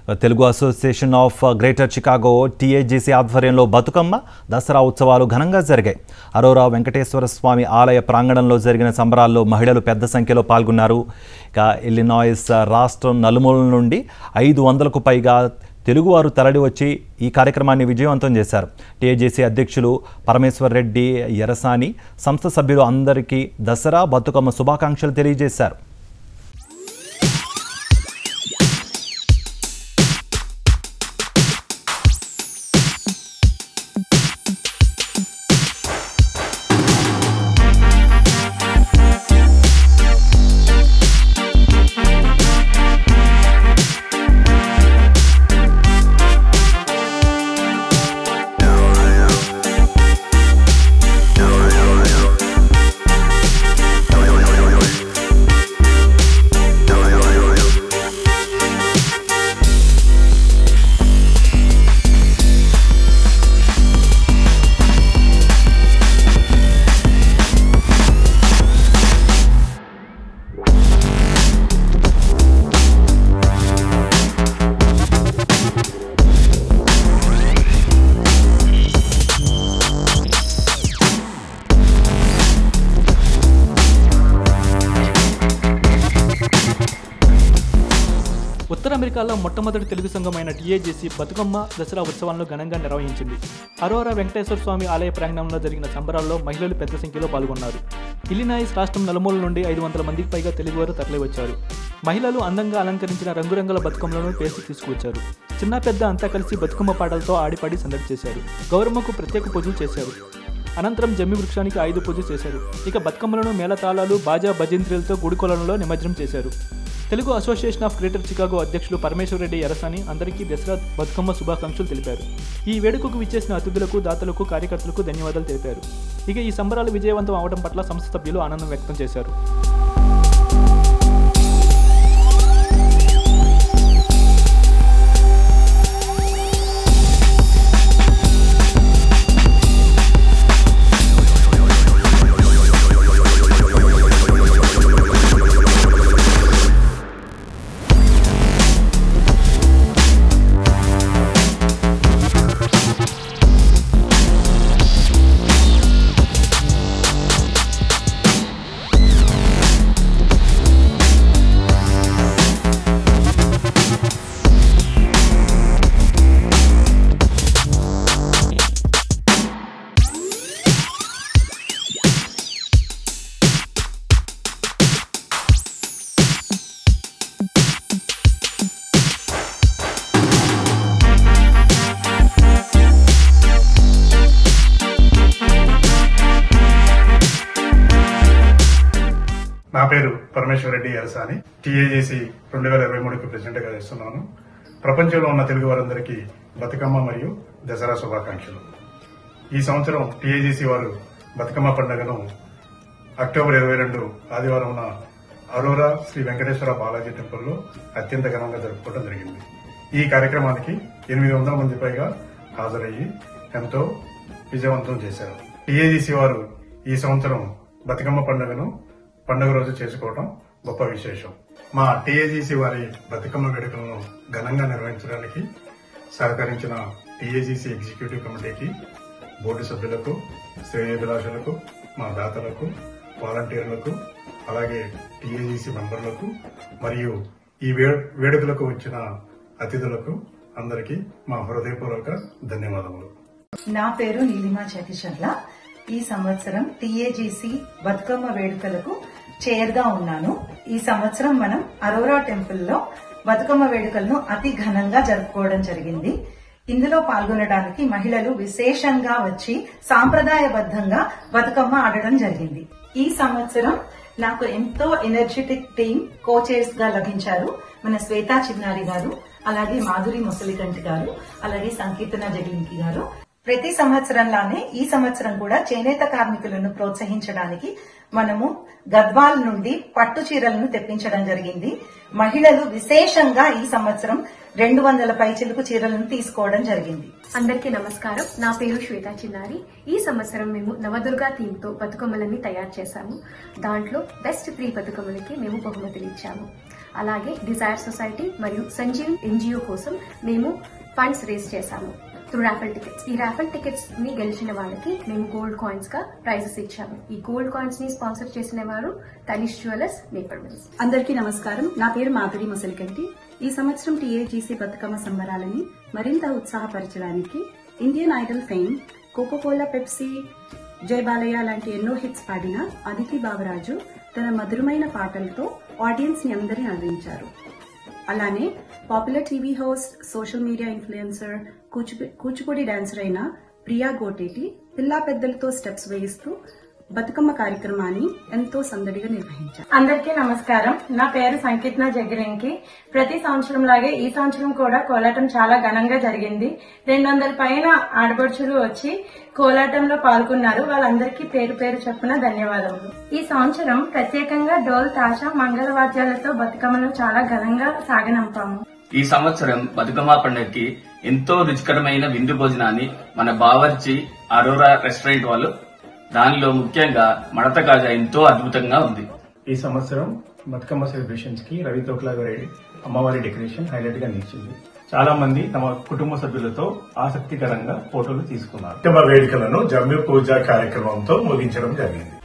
Telugu association of greater Chicago TAGC ఆధ్వర్యంలో బతుకమ్మ దసరా ఉత్సవాలు ఘనంగా జరిగాయి అరోరా వెంకటేశ్వర స్వామి ఆలయ ప్రాంగణంలో జరిగిన సంబరాల్లో మహిళలు పెద్ద సంఖ్యలో పాల్గొన్నారు ఇక ఇల్లినాయిస్ రాష్ట్రం నలుమూలల నుండి ఐదు వందలకు పైగా తెలుగువారు తరలి వచ్చి ఈ కార్యక్రమాన్ని విజయవంతం చేశారు టీఏజేసీ అధ్యక్షులు పరమేశ్వర్ రెడ్డి ఎరసాని సంస్థ సభ్యులు అందరికీ దసరా బతుకమ్మ శుభాకాంక్షలు తెలియజేశారు ఉత్తర అమెరికాలో మొట్టమొదటి తెలుగు సంఘమైన టీఏజేసీ బతుకమ్మ దసరా ఉత్సవాలను ఘనంగా నిర్వహించింది అరోరా వెంకటేశ్వర స్వామి ఆలయ ప్రాంగణంలో జరిగిన సంబరాల్లో మహిళలు పెద్ద సంఖ్యలో పాల్గొన్నారు ఇలినాయిస్ రాష్ట్రం నలుమూల నుండి ఐదు వందల మందికి పైగా తెలుగువారు తరలివచ్చారు మహిళలు అందంగా అలంకరించిన రంగురంగుల బతుకమ్మలను పేసి తీసుకువచ్చారు చిన్న పెద్ద అంతా కలిసి బతుకమ్మ పాటలతో ఆడిపాడి సందడి చేశారు గౌరమ్మకు ప్రత్యేక పూజలు చేశారు అనంతరం జమ్మి వృక్షానికి ఆయుధ పూజ చేశారు ఇక బతుకమ్మలను మేళతాళాలు బాజా భజంత్రులతో గుడికొలంలో నిమజ్జనం చేశారు Telugu association of greater Chicago అధ్యక్షులు పరమేశ్వర్ రెడ్డి ఎరసాని అందరికీ దసరా బతుకమ్మ శుభాకాంక్షలు తెలిపారు ఈ వేడుకకు విచ్చేసిన అతిథులకు దాతలకు కార్యకర్తలకు ధన్యవాదాలు తెలిపారు ఇక ఈ సంబరాలు విజయవంతం అవడం పట్ల సంస్థ సభ్యులు ఆనందం వ్యక్తం చేశారు నా పేరు పరమేశ్వర్ రెడ్డి ఎరసాని టీఏజేసి రెండు వేల ఇరవై మూడుకి ప్రెసిడెంట్ గా చేస్తున్నాను ప్రపంచంలో ఉన్న తెలుగు వారందరికీ బతుకమ్మ మరియు దసరా శుభాకాంక్షలు ఈ సంవత్సరం టీఏజేసి వారు బతుకమ్మ పండుగను అక్టోబర్ ఇరవై రెండు ఆదివారం అరోరా శ్రీ వెంకటేశ్వర బాలాజీ టెంపుల్లో అత్యంత ఘనంగా జరుపుకోవడం జరిగింది ఈ కార్యక్రమానికి ఎనిమిది వందల మంది పైగా హాజరయ్యి ఎంతో విజయవంతం చేశారు టీఏజీసీ వారు ఈ సంవత్సరం బతుకమ్మ పండుగను పండుగ రోజు చేసుకోవడం గొప్ప విశేషం మా టీఏజీసీ వారి బతుకమ్మ వేడుకలను ఘనంగా నిర్వహించడానికి సహకరించిన టీఏజీసీ ఎగ్జిక్యూటివ్ కమిటీకి బోర్డు సభ్యులకు శ్రేయోభిలాషులకు మా దాతలకు వాలంటీర్లకు అలాగే టీఏజీసీ మెంబర్లకు మరియు ఈ వే- వేడుకలకు వచ్చిన అతిథులకు అందరికీ మా హృదయపూర్వక ధన్యవాదములు నా పేరు నీలిమా చకిషర్ల ఈ సంవత్సరం టీఏజీసీ బతుకమ్మ వేడుకలకు చైర్ గా ఉన్నాను ఈ సంవత్సరం మనం అరోరా టెంపుల్ లో బతుకమ్మ వేడుకలను అతి ఘనంగా జరుపుకోవడం జరిగింది ఇందులో పాల్గొనడానికి మహిళలు విశేషంగా వచ్చి సాంప్రదాయబద్ధంగా బతుకమ్మ ఆడటం జరిగింది ఈ సంవత్సరం నాకు ఎంతో ఎనర్జెటిక్ టీం కోచెస్ గా లభించారు మన శ్వేతా చిన్నారి గారు అలాగే మాధురి ముసలికంటి గారు అలాగే సంకీర్తన జగలింకి గారు ప్రతి సంవత్సరంలానే ఈ సంవత్సరం కూడా చేనేత కార్మికులను ప్రోత్సహించడానికి మనము గద్వాల్ నుండి పట్టు చీరలను తెప్పించడం జరిగింది మహిళలు విశేషంగా ఈ సంవత్సరం రెండు వందల పైచిలుకు చీరలను తీసుకోవడం జరిగింది అందరికీ నమస్కారం నా పేరు శ్వేతా చిన్నారి ఈ సంవత్సరం మేము నవదుర్గా థీమ్ తో బతుకమ్మలన్నీ తయారు చేశాము దాంట్లో బెస్ట్ త్రీ బతుకమ్మలకి మేము బహుమతులు ఇచ్చాము అలాగే డిజైర్ సొసైటీ మరియు సంజీవ్ ఎన్జిఓ కోసం మేము ఫండ్స్ రేస్ చేశాము త్రూ రాఫెల్ టికెట్స్ ఈ రాఫెల్ టికెట్స్ ని గెలిచిన వాళ్ళకి మేము గోల్డ్ కాయిన్స్ గా ప్రైజెస్ ఇచ్చాము ఈ గోల్డ్ కాయిన్స్ ని స్పాన్సర్ చేసిన వారు తనిష్ జ్యువెలర్స్ నేపర్ మిల్స్ అందరికీ నమస్కారం నా పేరు మాధురి ముసలికంటి ఈ సంవత్సరం టీఏజీసీ బతుకమ్మ సంబరాలని మరింత ఉత్సాహపరచడానికి Indian idol fame Coca Cola Pepsi Jai Balayya లాంటి ఎన్నో హిట్స్ పాడిన అదితి బాబరాజు తన మధురమైన పాటలతో ఆడియన్స్ ని అందరినీ అలరించారు అలానే popular TV host social media influencer కూచిపూ- కూచిపూడి డాన్సర్ అయిన ప్రియా గోటేటి పిల్లా పెద్దలతో స్టెప్స్ వేయిస్తూ బతుకమ్మ కార్యక్రమాన్ని ఎంతో సందడిగా నిర్వహించారు అందరికీ నమస్కారం నా పేరు సంకీర్తన జగ్గిరెంకి ప్రతి సంవత్సరం లాగే ఈ సంవత్సరం కూడా కోలాటం చాలా ఘనంగా జరిగింది రెండు వందల పైన ఆడపడుచులు వచ్చి కోలాటంలో పాల్గొన్నారు వాళ్ళందరికీ పేరు పేరు చొప్పున ధన్యవాదములు ఈ సంవత్సరం ప్రత్యేకంగా డోల్ తాష మంగళవాద్యాలతో బతుకమ్మను చాలా ఘనంగా సాగనంపాము ఈ సంవత్సరం బతుకమ్మ పండుగకి ఎంతో రుచికరమైన విందు భోజనాన్ని మన బావర్చి అరోరా రెస్టారెంట్ వాళ్ళు దానిలో ముఖ్యంగా మడత కాజా ఎంతో అద్భుతంగా ఉంది ఈ సంవత్సరం బతుకమ్మ సెలబ్రేషన్స్ కి రవి తోక్లా గారి అమ్మవారి డెకరేషన్ హైలైట్ గా నిలిచింది చాలా మంది తమ కుటుంబ సభ్యులతో ఆసక్తికరంగా ఫోటోలు తీసుకున్నారు బతుకమ్మ వేడుకలను జమ్మి పూజ కార్యక్రమంతో ముగించడం జరిగింది